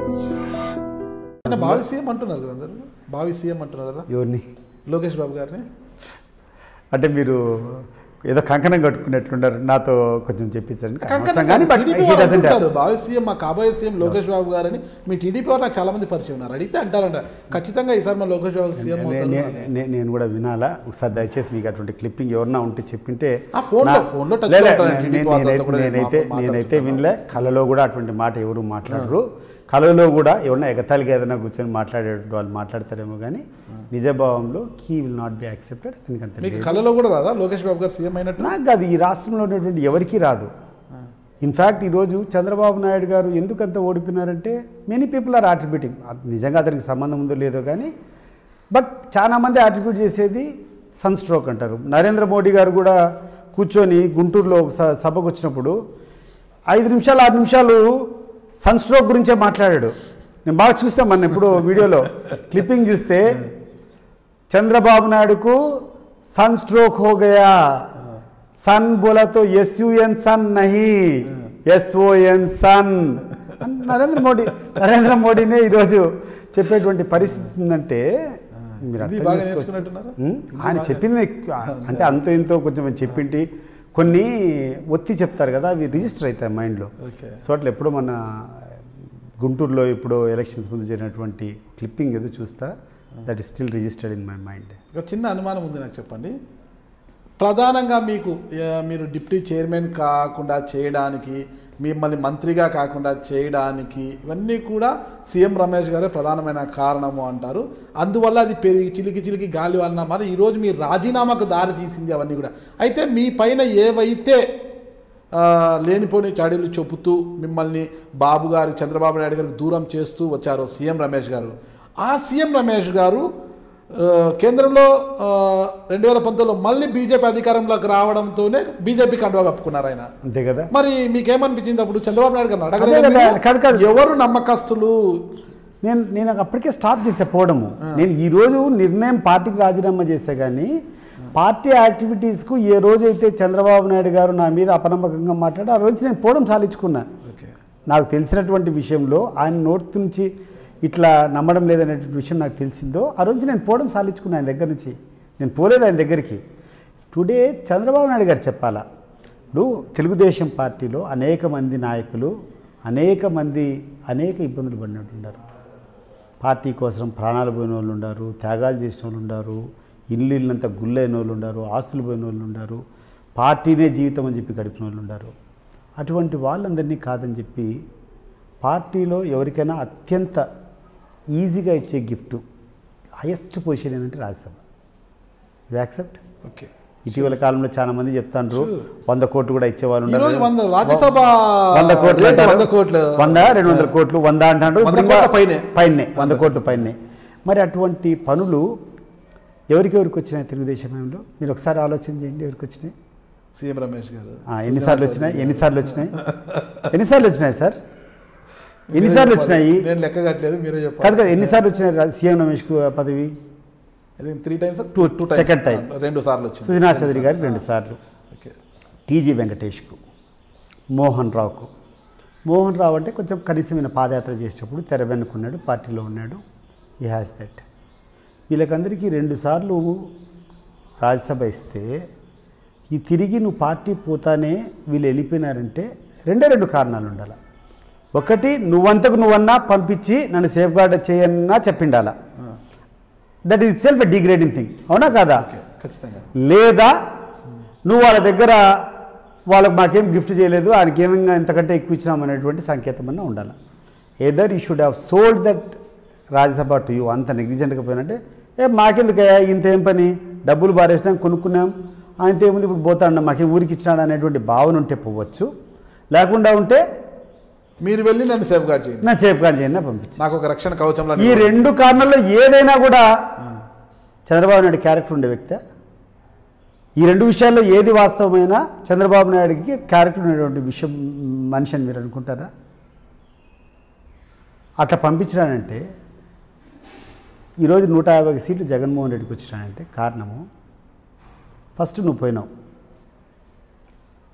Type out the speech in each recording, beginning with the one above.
అంటే భావి సీఎం అంటున్నారు కదా అందరూ భావి సీఎం అంటున్నారు కదా ఎవరిని లోకేష్ బాబు గారిని అంటే మీరు ఏదో కంకణం కట్టుకున్నట్లున్నారు నాతో కొంచెం చెప్పించండి కంకణం కానీ బట్ టీడీపీ he వాళ్ళు doesn't have- అంటుంటారు భావి సీఎం మా కాబోయే సీఎం లోకేష్ బాబు గారని మీ టీడీపీ వారు నాకు చాలా మంది పరిచయం ఉన్నారు అడిగితే అంటారంట ఖచ్చితంగా ఈసారి మా లోకేష్ బాబు సీఎం నే- అవుతారు నే- అని. నే- నేను కూడా వినాలా ఒకసారి దయచేసి మీకు అటువంటి క్లిప్పింగ్ ఎవరన్నా ఉంటే చెప్పింటే ఆ phone లో- నా- phone లో touch లే- లో లే, ఉంటారు. నే- టీడీపీ నే- వాళ్ళతో నేనైతే- కూడా నేను నేనైతే మాట్లా- నేనైతే వినలే కళలో కూడా అటువంటి మాట ఎవరు మాట్లాడరు కళలో కూడా ఎవరన్నా ఎగతాళిగా ఏదైనా కూర్చొని మాట్లాడే వాళ్ళు మాట్లాడతారేమో కానీ నిజభావంలో he will not be accepted అతనికి అంత మీకు లేదు. కళలో కూడా రాదా లోకేష్ బాబు గారు సీఎం అయినట్టు నాకు కాదు ఈ రాష్ట్రంలో ఉన్నటువంటి ఎవరికీ రాదు ఇన్ఫ్యాక్ట్ ఈరోజు చంద్రబాబు నాయుడు గారు ఎందుకంత ఓడిపోయినారంటే మెనీ పీపుల్ ఆర్ ఆట్రిబ్యూటింగ్ నిజంగా అతనికి సంబంధం ఉందో లేదో కానీ బట్ చాలామంది ఆట్రిబ్యూట్ చేసేది సన్ స్ట్రోక్ అంటారు నరేంద్ర మోడీ గారు కూడా కూర్చొని గుంటూరులో ఒక స- సభకు వచ్చినప్పుడు ఐదు నిమిషాలు ఆరు నిమిషాలు సన్ స్ట్రోక్ గురించే మాట్లాడాడు నేను బాగా చూస్తాను మన ఇప్పుడు వీడియోలో క్లిప్పింగ్ చూస్తే चंद्रबाबू नायडू को सन स्ट्रोक हो गया सन बोला तो एस यू एन सन नहीं S O N son Narendra Modi Narendra మోడీనే ఈరోజు చెప్పేటువంటి పరిస్థితి ఉందంటే మీరు ఇది అర్థం బాగా చేసుకోవచ్చు. నేర్చుకున్నట్టున్నారా? ఉం? ఆయన చెప్పింది అంటే అంతో ఇంతో కొంచెం చెప్పింటి కొన్ని ఒత్తి చెప్తారు కదా అవి రిజిస్టర్ అవుతాయి మైండ్లో ఓకే సో అట్లా ఎప్పుడో మన గుంటూరులో ఇప్పుడు ఎలక్షన్స్ ముందు జరిగినటువంటి క్లిప్పింగ్ ఏదో చూస్తా that is still registered in my mind ఒక చిన్న అనుమానం ఉంది నాకు చెప్పండి ప్రధానంగా మీకు ఆ, మీరు డిప్యూటీ చైర్మన్ కాకుండా చేయడానికి మిమ్మల్ని మంత్రిగా కాకుండా చేయడానికి ఇవన్నీ కూడా సీఎం రమేష్ గారే ప్రధానమైన కారణము అంటారు అందువల్ల అది పెరిగి చిలికి చిలికి గాలి అన్న మరి ఈరోజు మీ రాజీనామాకు దారి తీసింది అవన్నీ కూడా అయితే మీ పైన ఏవైతే ఆ, లేనిపోని చాడీలు చెబుతూ మిమ్మల్ని బాబు గారు చంద్రబాబు నాయుడు గారికి దూరం చేస్తూ వచ్చారు సీఎం రమేష్ గారు ఆ సీఎం రమేష్ గారు ఆ, కేంద్రంలో రెండు వేల పంతొమ్మిదిలో మళ్ళీ బీజేపీ అధికారంలోకి రావడంతోనే బీజేపీ కండువా కప్పుకున్నారు ఆయన అంతే కదా మరి మీకేమనిపించింది అప్పుడు చంద్రబాబు నాయుడు గారిని అదే కదా, అడగలేదు కాదు, కాదు. ఎవరు నమ్మకస్తులు నేను నేను అప్పటికే స్టాప్ చేసే పోవడము నేను ఈ రోజు నిర్ణయం పార్టీకి రాజీనామా చేసా కానీ పార్టీ యాక్టివిటీస్కు ఏ రోజైతే చంద్రబాబు నాయుడు గారు నా మీద అపనమ్మకంగా మాట్లాడి ఆ రోజు నేను పోవడం సాధించుకున్నా ఓకే నాకు తెలిసినటువంటి విషయంలో ఆయన నోట్ నుంచి ఇట్లా నమ్మడం లేదనేటువంటి విషయం నాకు తెలిసిందో ఆ రోజు నేను పోవడం సాధించుకున్నా ఆయన దగ్గర నుంచి నేను పోలేదు ఆయన దగ్గరికి టుడే చంద్రబాబు నాయుడు గారు చెప్పాలా ఇప్పుడు తెలుగుదేశం పార్టీలో అనేక మంది నాయకులు అనేక మంది అనేక ఇబ్బందులు పడినట్టున్నారు పార్టీ కోసం ప్రాణాలు పోయిన వాళ్ళు ఉన్నారు త్యాగాలు చేసిన వాళ్ళు ఉన్నారు ఇల్లు ఇల్లంతా గుల్లైన వాళ్ళు ఉన్నారు ఆస్తులు పోయిన వాళ్ళు ఉన్నారు పార్టీనే జీవితం అని చెప్పి గడిపిన వాళ్ళు ఉన్నారు అటువంటి వాళ్ళందరినీ కాదని చెప్పి పార్టీలో ఎవరికైనా అత్యంత ఈజీగా ఇచ్చే గిఫ్ట్ హైయెస్ట్ పొజిషన్ ఏంటంటే రాజ్యసభ యు యాక్సెప్ట్ ఓకే ఇటీవల కాలంలో చాలా మంది చెప్తాండ్రు వంద కోట్లు కూడా ఇచ్చేవాళ్ళు ఈ రోజు ఉన్నారు వంద రాజ్యసభ వంద కోట్లు రేటు అంటారు. వంద కోట్లు వంద రెండు వందల కోట్లు వంద అంటాడు వంద ఇప్పుడు ఇంకా కోట్ల పైనే. పైనే వంద కోట్ల పైనే మరి అటువంటి పనులు ఎవరికెవరికి వచ్చినాయి తెలుగుదేశం హయాంలో మీరు ఒకసారి ఆలోచన చేయండి ఎవరికి వచ్చినాయి సీఎం రమేష్ గారు ఆ, ఎన్నిసార్లు వచ్చినాయి ఎన్నిసార్లు వచ్చినాయి ఎన్నిసార్లు వచ్చినాయి సార్ ఎన్నిసార్లు వచ్చినాయి నేను లెక్క కట్టలేదు మీరే చెప్పాలి కాదు కదా ఎన్నిసార్లు వచ్చినాయి రా- సీఎం రమేష్కు పదవి three times Two- two second time. రెండు సార్లు వచ్చింది సుజనా చౌదరి గారికి రెండు సార్లు ఓకే టీజీ వెంకటేష్కు మోహన్ రావుకు మోహన్ రావు అంటే కొంచెం కనీసమైన పాదయాత్ర చేసేటప్పుడు తెర వెనుకున్నాడు పార్టీలో ఉన్నాడు ఈ హ్యాస్ దట్ వీళ్ళకందరికీ రెండుసార్లు రాజ్యసభ ఇస్తే ఈ తిరిగి నువ్వు పార్టీ పోతానే వీళ్ళు వెళ్ళిపోయినారంటే రెండే రెండు కారణాలు ఉండాలి ఒకటి నువ్వంతకు నువ్వన్నా పంపించి నన్ను సేఫ్ గార్డ్ చేయన్నా చెప్పిండాలా that is self degrading thing అవునా కాదా ఓకే ఖచ్చితంగా లేదా నువ్వు వాళ్ళ దగ్గర వాళ్ళకి మాకేం గిఫ్ట్ చేయలేదు ఆయనకి ఏమైనా ఇంతకంటే ఎక్కువ ఇచ్చినాం అనేటువంటి సంకేతం అన్న ఉండాలి either you should have sold that Rajya Sabha to you అంత నెగ్లిజెంట్గా పోయినంటే ఏ మాకెందుకయ్యా ఇంత ఏం పని డబ్బులు బారేసినాం కొనుక్కున్నాం ఆయనతో ఏముంది ఇప్పుడు పోతాడు మాకేం ఊరికి ఇచ్చినాడు అనేటువంటి భావన ఉంటే పోవచ్చు లేకుండా ఉంటే మీరు వెళ్ళి నన్ను సేఫ్ గార్డ్ చేయండి నా సేఫ్ గార్డ్ చేయన్నా పంపించు నాకు ఒక రక్షణ కవచంలా ఈ రెండు కారణాల్లో ఏదైనా కూడా చంద్రబాబు నాయుడు క్యారెక్టర్ ఉండే వ్యక్తి ఈ రెండు విషయాల్లో ఏది వాస్తవమైనా చంద్రబాబు నాయుడుకి క్యారెక్టర్ ఉండేటువంటి విషయం మనిషి అని మీరు అనుకుంటారా అట్లా పంపించినానంటే ఈరోజు నూట యాభై సీట్లు జగన్మోహన్ రెడ్డికి వచ్చినానంటే కారణము ఫస్ట్ నువ్వు పోయినావు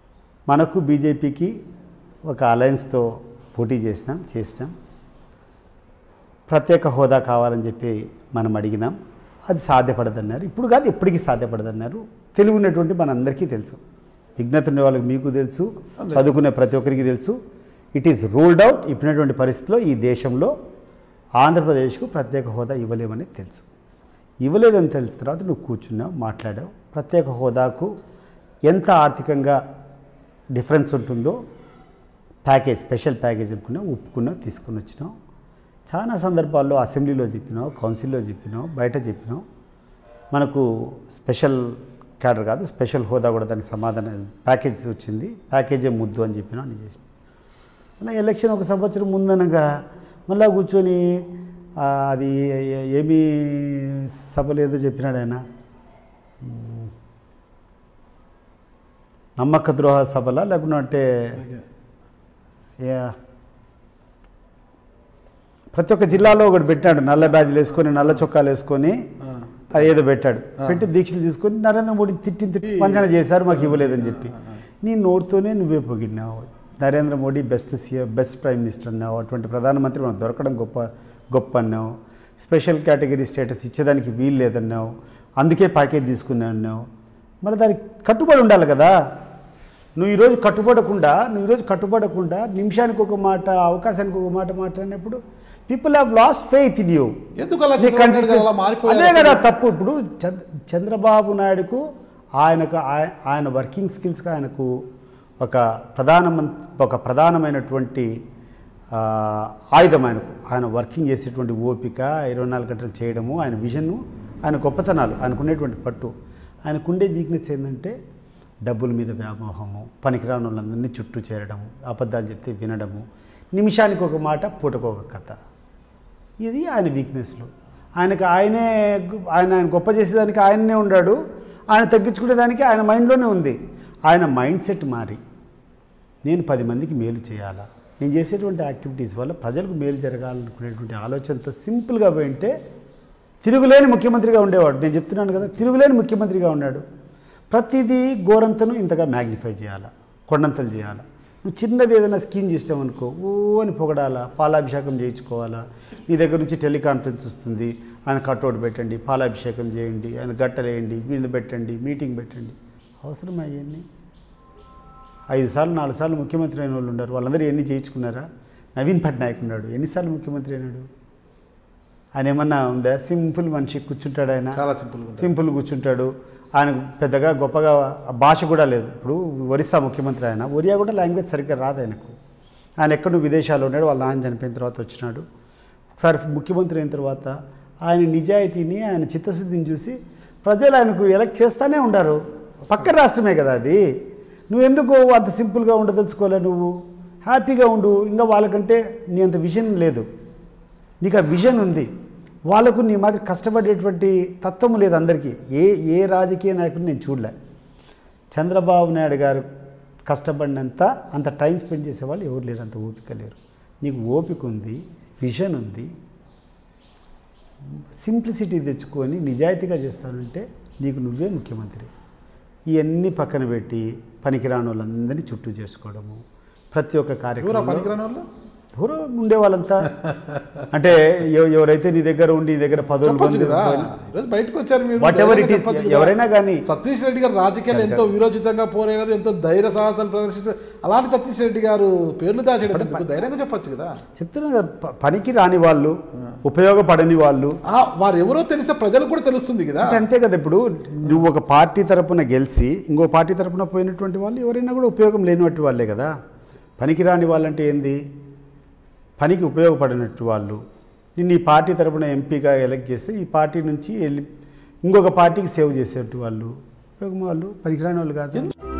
మనకు బీజేపీకి ఒక అలయన్స్తో పోటీ చేసినాం చేసినాం ప్రత్యేక హోదా కావాలని చెప్పి మనం అడిగినాం అది సాధ్యపడదన్నారు ఇప్పుడు కాదు ఎప్పటికీ సాధ్యపడదన్నారు తెలివి ఉన్నటువంటి మనందరికీ తెలుసు విజ్ఞత ఉండే వాళ్ళకి మీకు తెలుసు చదువుకునే ప్రతి ఒక్కరికి తెలుసు ఇట్ ఈస్ రూల్డ్ అవుట్ ఇప్పుడున్నటువంటి పరిస్థితిలో ఈ దేశంలో ఆంధ్రప్రదేశ్కు ప్రత్యేక హోదా ఇవ్వలేమని తెలుసు ఇవ్వలేదని తెలిసిన తర్వాత నువ్వు కూర్చున్నావు మాట్లాడావు ప్రత్యేక హోదాకు ఎంత ఆర్థికంగా డిఫరెన్స్ ఉంటుందో ప్యాకేజ్ స్పెషల్ ప్యాకేజ్ అనుకున్నావు ఒప్పుకున్నావు తీసుకొని వచ్చినావు చాలా సందర్భాల్లో అసెంబ్లీలో చెప్పినావు కౌన్సిల్లో చెప్పినావు బయట చెప్పినావు మనకు స్పెషల్ క్యాడర్ కాదు స్పెషల్ హోదా కూడా దానికి సమాధానం ప్యాకేజ్ వచ్చింది ప్యాకేజే ముద్దు అని చెప్పినావు అని చేసిన మళ్ళీ ఎలక్షన్ ఒక సంవత్సరం ముందనగా మళ్ళా కూర్చొని ఆ, అది ఏ- ఏమీ సభలు ఏదో చెప్పినాడు ఆయన ఉమ్, నమ్మక ద్రోహ సభలా లేకుంటే యా. ప్రతి ఒక్క జిల్లాలో ఒకటి పెట్టాడు నల్ల బ్యాజ్లు వేసుకొని నల్ల చొక్కాలు వేసుకొని అది ఏదో పెట్టాడు పెట్టి దీక్షలు తీసుకొని నరేంద్ర మోడీ తిట్టి తిట్టి వంచన చేశారు మాకు ఇవ్వలేదని చెప్పి నీ నోటితోనే నువ్వే పొగిడినావు Narendra Modi best CM best prime minister అన్నావు అటువంటి ప్రధానమంత్రి మనకు దొరకడం గొప్ప గొప్ప అన్నావు స్పెషల్ కేటగిరీ స్టేటస్ ఇచ్చేదానికి వీలు లేదన్నావు అందుకే ప్యాకేజ్ తీసుకున్నా అన్నావు మరి దానికి కట్టుబడి ఉండాలి కదా నువ్వు ఈరోజు కట్టుబడకుండా నువ్వు ఈరోజు కట్టుబడకుండా నిమిషానికి ఒక మాట అవకాశానికి ఒక మాట మాట్లాడినప్పుడు people have lost faith in you ఎందుకు అలా చంద్రబాబు నాయుడు గారు అలా మారిపోయారు అదే కదా తప్పు ఇప్పుడు చంద్ర చంద్రబాబు నాయుడుకు ఆయనకు ఆయ- ఆయన వర్కింగ్ స్కిల్స్కి ఆయనకు ఒక ప్రధానమంత్రి ఒక ప్రధానమైనటువంటి ఆ, ఆయుధం ఆయనకు ఆయన వర్కింగ్ చేసేటువంటి ఓపిక ఇరవై నాలుగు గంటలు చేయడము ఆయన విజను ఆయన గొప్పతనాలు ఆయనకునేటువంటి పట్టు ఆయనకుండే వీక్నెస్ ఏంటంటే డబ్బుల మీద వ్యామోహము పనికిరాని వాళ్ళందరినీ చుట్టూ చేరడము అబద్ధాలు చెప్తే వినడము నిమిషానికి ఒక మాట పూటకు ఒక కథ ఇది ఆయన వీక్నెస్లు ఆయనకు ఆయనే ఆయన ఆయన గొప్ప చేసేదానికి ఆయననే ఉన్నాడు ఆయన తగ్గించుకునేదానికి ఆయన మైండ్లోనే ఉంది ఆయన మైండ్ సెట్ మారి నేను పది మందికి మేలు చేయాలా నేను చేసేటువంటి యాక్టివిటీస్ వల్ల ప్రజలకు మేలు జరగాలనుకునేటువంటి ఆలోచనతో సింపుల్గా పోయింటే తిరుగులేని ముఖ్యమంత్రిగా ఉండేవాడు నేను చెప్తున్నాను కదా తిరుగులేని ముఖ్యమంత్రిగా ఉన్నాడు ప్రతిదీ గోరంతను ఇంతగా మ్యాగ్నిఫై చేయాలా కొండంతలు చేయాలా నువ్వు చిన్నది ఏదైనా స్కీమ్ చేసావనుకో ఓ అని పొగడాలా పాలాభిషేకం చేయించుకోవాలా నీ దగ్గర నుంచి టెలికాన్ఫరెన్స్ వస్తుంది ఆయన కట్అవుట్ పెట్టండి పాలాభిషేకం చేయండి ఆయన గట్టలేయండి వీళ్ళు పెట్టండి మీటింగ్ పెట్టండి అవసరం అవన్నీ ఐదు సార్లు నాలుగు సార్లు ముఖ్యమంత్రి అయిన వాళ్ళు ఉన్నారు వాళ్ళందరూ ఎన్ని చేయించుకున్నారా నవీన్ పట్నాయక్ ఉన్నాడు ఎన్నిసార్లు ముఖ్యమంత్రి అయినాడు ఆయన ఏమన్నా ఉందా సింపుల్ మనిషి కూర్చుంటాడు ఆయన చాలా సింపుల్గా ఉంటుంది సింపుల్ కూర్చుంటాడు ఆయన పెద్దగా గొప్పగా ఆ భాష కూడా లేదు ఇప్పుడు ఒరిస్సా ముఖ్యమంత్రి ఆయన ఒరియా కూడా లాంగ్వేజ్ సరిగ్గా రాదు ఆయనకు ఆయన ఎక్కడో విదేశాల్లో ఉన్నాడు వాళ్ళ నాన్న చనిపోయిన తర్వాత వచ్చినాడు ఒకసారి ముఖ్యమంత్రి అయిన తర్వాత ఆయన నిజాయితీని ఆయన చిత్తశుద్ధిని చూసి ప్రజలు ఆయనకు ఎలక్ట్ చేస్తూనే ఉండారు పక్క రాష్ట్రమే కదా అది నువ్వు ఎందుకు అంత సింపుల్గా ఉండదలుచుకోలే నువ్వు హ్యాపీగా ఉండు ఇంకా వాళ్ళకంటే నీ అంత విజన్ లేదు నీకు ఆ విజన్ ఉంది వాళ్ళకు నీ మాదిరి కష్టపడేటువంటి తత్వం లేదు అందరికీ ఏ ఏ రాజకీయ నాయకుడిని నేను చూడలే చంద్రబాబు నాయుడు గారు కష్టపడినంత అంత టైం స్పెండ్ చేసేవాళ్ళు ఎవరు లేరు అంత ఓపిక లేరు నీకు ఓపిక ఉంది విజన్ ఉంది సింప్లిసిటీ తెచ్చుకొని నిజాయితీగా చేస్తానంటే నీకు నువ్వే ముఖ్యమంత్రి ఇవన్నీ పక్కన పెట్టి పనికిరాని వాళ్ళందరినీ చుట్టూ చేసుకోవడము ప్రతి ఒక్క ఎవరా కార్యక్రమం పనికిరాని వాళ్ళు ఎవరో ఉండే వాళ్ళంతా అంటే ఎవ- ఎవరైతే నీ దగ్గర ఉండి నీ దగ్గర పదవులు చెప్పొచ్చు పొంది కదా ఈరోజు బయటకు వచ్చారు మీరు Whatever it ధైర్యంగా is, చెప్పొచ్చు కదా. ఎవరైనా కానీ సతీష్ రెడ్డి గారు రాజకీయాలు ఎంతో విరోచితంగా పోరాడారు ఎంతో ధైర్య సాహసాలు ప్రదర్శించారు అలాంటి సతీష్ రెడ్డి గారు పేర్లు దాచేయడం ఎందుకు? ధైర్యంగా చెప్పొచ్చు కదా చెప్తున్నా కదా ప- పనికి రాని వాళ్ళు ఉపయోగపడని వాళ్ళు ఆ, వారు ఎవరో తెలిస్తే ప్రజలకు కూడా తెలుస్తుంది కదా అంటే అంతే కదా ఇప్పుడు నువ్వు ఒక పార్టీ తరపున గెలిచి ఇంకో పార్టీ తరపున పోయినటువంటి వాళ్ళు ఎవరైనా కూడా ఉపయోగం లేనివంటి వాళ్ళే కదా పనికి రాని వాళ్ళంటే ఏంది పనికి ఉపయోగపడినట్టు వాళ్ళు నిన్ను ఈ పార్టీ తరపున ఎంపీగా ఎలక్ట్ చేస్తే ఈ పార్టీ నుంచి వెళ్ళి ఇంకొక పార్టీకి సేవ్ చేసేట్టు వాళ్ళు ఉపయోగం వాళ్ళు పనికిరాని వాళ్ళు కాదు